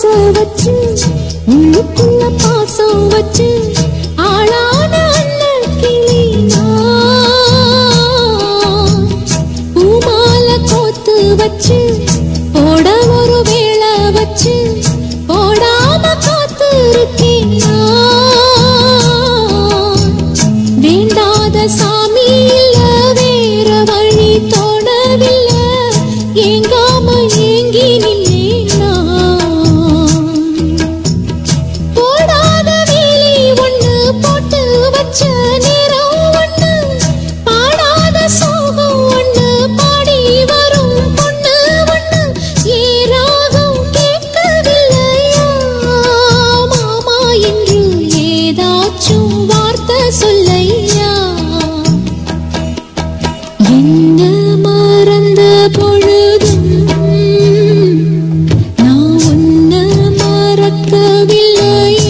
வச்சு உள்ளுக்குள்ள பாசம் வச்சு ஆளான அண்ணன் கிளி நான். பூமால கோத்து வச்சு போட ஒரு வேளை வச்சு போடாம காத்து இருக்கேன் நான். வேண்டாத சாமி இல்ல வேற வழி தோணவில்லை ஏங்காம ஏங்கி நின்னேன் நான். போடாத வேலி ஒண்ணு போட்டு வச்ச நேரம் ஒண்ணு பாடாத சோகம் ஒண்ணு பாடி வரும் பொண்ணு ஒண்ணு ஏராகம் கேட்கவில்லையா மாமா என்று ஏதாச்சும் வார்த்தை சொல்லையா என்ன மறந்த பொழுதும் நான் உன்ன மறக்கவில்லையா